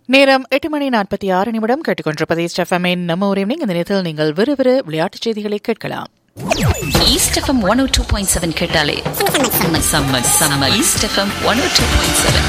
நேரம் எட்டு மணி நாற்பத்தி ஆறு நிமிடம் கேட்டுக்கொண்டிருப்பது ஸ்டெஃபமின் நம்ம ஒரு evening. இந்த நேரத்தில் நீங்கள் விறுவிறு விளையாட்டுச் செய்திகளை கேட்கலாம் east FM one O two point seven கேட்டாலே செம்ம செம்ம செம்ம east FM one O two point seven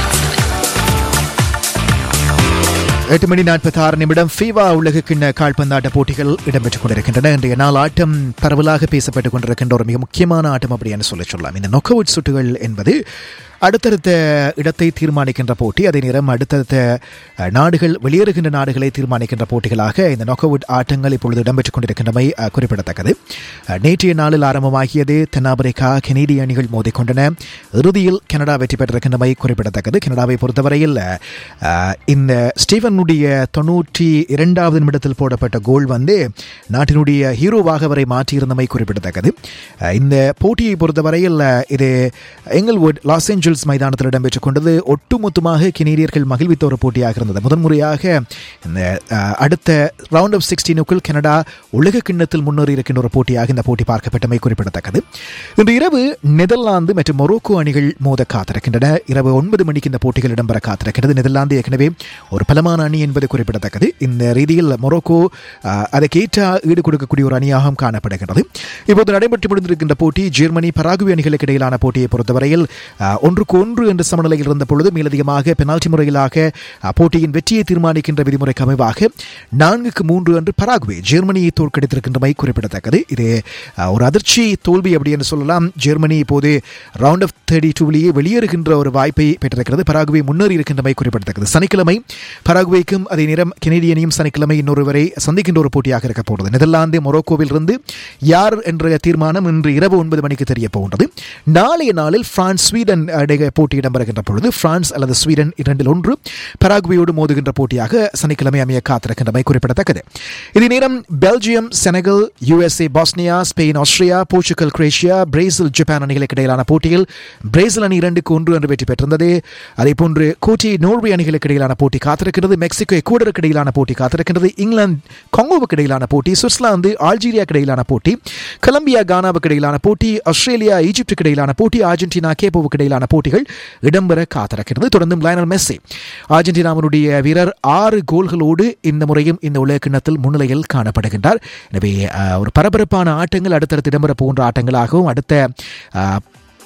எட்டு மணி நாற்பத்தி ஆறு நிமிடம் ஃபீவா உலக கிண்ண கால்பந்தாட்ட போட்டிகள் இடம்பெற்றுக் கொண்டிருக்கின்றன இன்றைய நாள் ஆட்டம் பரவலாக பேசப்பட்டுக் கொண்டிருக்கின்ற ஒரு மிக முக்கியமான ஆட்டம் அப்படின்னு சொல்லி சொல்லலாம் இந்த நொக் அவுட் சுட்டுகள் என்பது அடுத்தடுத்த இடத்தை தீர்மானிக்கின்ற போட்டி அதே நேரம் அடுத்தடுத்த அஹ், நாடுகள் வெளியேறுகின்ற நாடுகளை தீர்மானிக்கின்ற போட்டிகளாக இந்த நொக் அவுட் ஆட்டங்கள் இப்பொழுது இடம்பெற்றுக் கொண்டிருக்கின்றமை அஹ், குறிப்பிடத்தக்கது அஹ், நேற்றைய நாளில் ஆரம்பமாகியது தென்னாப்பிரிக்கா கெனடிய அணிகள் மோதிக்கொண்டன இறுதியில் கனடா வெற்றி பெற்றிருக்கின்றமை குறிப்பிடத்தக்கது கனடாவை பொறுத்தவரையில் அஹ், இந்த ஸ்டீவனுடைய தொண்ணூற்றி இரண்டாவது நிமிடத்தில் போடப்பட்ட கோல் வந்து நாட்டினுடைய ஹீரோவாக அவரை மாற்றியிருந்தமை குறிப்பிடத்தக்கது அஹ், இந்த போட்டியை பொறுத்தவரையில் அஹ், இது எங்கல்வுட் லாஸ் ஏஞ்சல்ஸ் மைதானத்தில் இடம்பெற்றுக் கொண்டது ஒட்டுமொத்தமாக கெனடியர்கள் மகிழ்வித்த ஒரு போட்டியாக இருந்தது முதன்முறையாக இந்த அஹ், அடுத்த ரவுண்ட் ஆஃப் சிக்ஸ்டீனுக்குள் கனடா உலக கிண்ணத்தில் முன்னேறி இருக்கின்ற ஒரு போட்டியாக இந்த போட்டி பார்க்கப்பட்டமை குறிப்பிடத்தக்கது இன்று இரவு நெதர்லாந்து மற்றும் மொரோக்கோ அணிகள் மோத காத்திருக்கின்றன இரவு ஒன்பது மணிக்கு இந்த போட்டிகள் இடம்பெற காத்திருக்கிறது நெதர்லாந்து ஏற்கனவே ஒரு பலமான அணி என்பது குறிப்பிடத்தக்கது இந்த ரீதியில் மொரோக்கோ அஹ், அதற்கேற்ற ஈடு கொடுக்கக்கூடிய ஒரு அணியாகவும் காணப்படுகின்றது இப்போது நடைபெற்று முடிந்திருக்கின்ற போட்டி ஜெர்மனி பராகுவே அணிகளுக்கு இடையிலான போட்டியை பொறுத்தவரையில் அஹ், ஒன்றுக்கு ஒன்று என்ற சமநிலையில் இருந்த பொழுது மேலதிகமாக பெனால்டி முறையிலாக அஹ், போட்டியின் வெற்றியை தீர்மானிக்கின்ற விதிமுறைக்கு அமைவாக நான்குக்கு மூன்று என்று பராகுவே ஜெர்மனியை தோற்கடித்திருக்கின்றமை குறிப்பிடத்தக்கது இது அஹ், ஒரு அதிர்ச்சி தோல்வி அப்படி என்று சொல்லலாம் ஜெர்மனி இப்போது ரவுண்ட் ஆஃப் தேர்ட்டி டூவிலேயே வெளியேறுகின்ற ஒரு வாய்ப்பை பெற்றிருக்கிறது பராகுவே முன்னேறி இருக்கின்றமை குறிப்பிடத்தக்கது சனிக்கிழமை பராகுவேக்கும் அதே நேரம் கெனடியனையும் சனிக்கிழமை இன்னொருவரை சந்திக்கின்ற ஒரு போட்டியாக இருக்க போகிறது நெதர்லாந்து மொரோக்கோவில் இருந்து யார் என்ற தீர்மானம் இன்று இரவு ஒன்பது மணிக்கு தெரிய போகின்றது நாளைய நாளில் பிரான்ஸ் ஸ்வீடன் இடையே போட்டி இடம்பெறுகின்ற பொழுது பிரான்ஸ் அல்லது ஸ்வீடன் இரண்டில் ஒன்று பராகுவேயோடு மோதுகின்ற போட்டியாக சனிக்கிழமை அமைய காத்திருக்கின்றமை குறிப்பிடத்தக்கது இதே நேரம் Belgium Senegal USA Bosnia Spain Austria Portugal Croatia Brazil Japan அணிகளுக்கு இடையிலான போட்டியில் பிரேசில் அணி இரண்டுக்கு ஒன்று என்று வெற்றி பெற்றிருந்தது அதே போன்று கோட்டி நோர்வே அணிகளுக்கு இடையிலான போட்டி காத்திருக்கிறது மெக்சிகோ எக்குவடருக்கு இடையிலான போட்டி காத்திருக்கிறது இங்கிலாந்து கொங்கோவுக்கு இடையிலான போட்டி சுவிட்சர்லாந்து ஆல்ஜீரியாவுக்கு இடையிலான போட்டி கொலம்பியா கானாவுக்கு இடையிலான போட்டி ஆஸ்திரேலியா ஈஜிப்டுக்கு இடையிலான போட்டி அர்ஜென்டினா கேப்போவுக்கு இடையிலான போட்டிகள் இடம்பெற காத்திருக்கிறது தொடர்ந்து லயனல் மெஸ்ஸி அர்ஜென்டினாவினுடைய வீரர் ஆறு கோல்களோடு இந்த முறையும் இந்த உலக கிண்ணத்தில் முன்னிலையில் காணப்படுகின்றார் எனவே அஹ், ஒரு பரபரப்பான ஆட்டங்கள் அடுத்தடுத்து இடம்பெற போகின்ற ஆட்டங்களாகவும் அடுத்த அஹ்,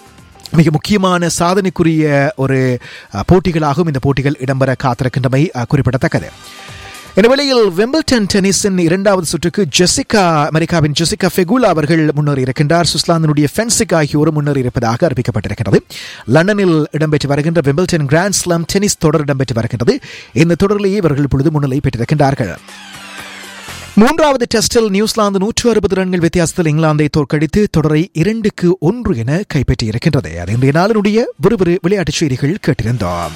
மிக முக்கியமான சாதனைக்குரிய ஒரு அஹ், போட்டிகளாகவும் இந்த போட்டிகள் இடம்பெற காத்திருக்கின்றமை அஹ், குறிப்பிடத்தக்கது இந்த வேளையில் வெம்பிள்டன் டென்னிஸின் இரண்டாவது சுற்றுக்கு ஜெசிகா அமெரிக்காவின் ஜெசிகா ஃபெகுலா அவர்கள் முன்னேறி இருக்கின்றார் சுவிட்சர்லாந்தினுடைய ஃபென்சிக் ஆகியோரும் முன்னேறி இருப்பதாக அறிவிக்கப்பட்டிருக்கிறது லண்டனில் இடம்பெற்று வருகின்ற வெம்பிள்டன் கிராண்ட் ஸ்லாம் டென்னிஸ் தொடர் இடம்பெற்று வருகின்றது இந்த தொடரிலேயே இவர்கள் இப்பொழுது முன்னிலை பெற்றிருக்கின்றார்கள் மூன்றாவது டெஸ்டில் நியூசிலாந்து நூற்று அறுபது ரன்கள் வித்தியாசத்தில் இங்கிலாந்தை தோற்கடித்து தொடரை இரண்டுக்கு ஒன்று என கைப்பற்றியிருக்கின்றது அது இன்றைய நாளினுடைய விறுவிறு விளையாட்டுச் செய்திகள் கேட்டிருந்தோம்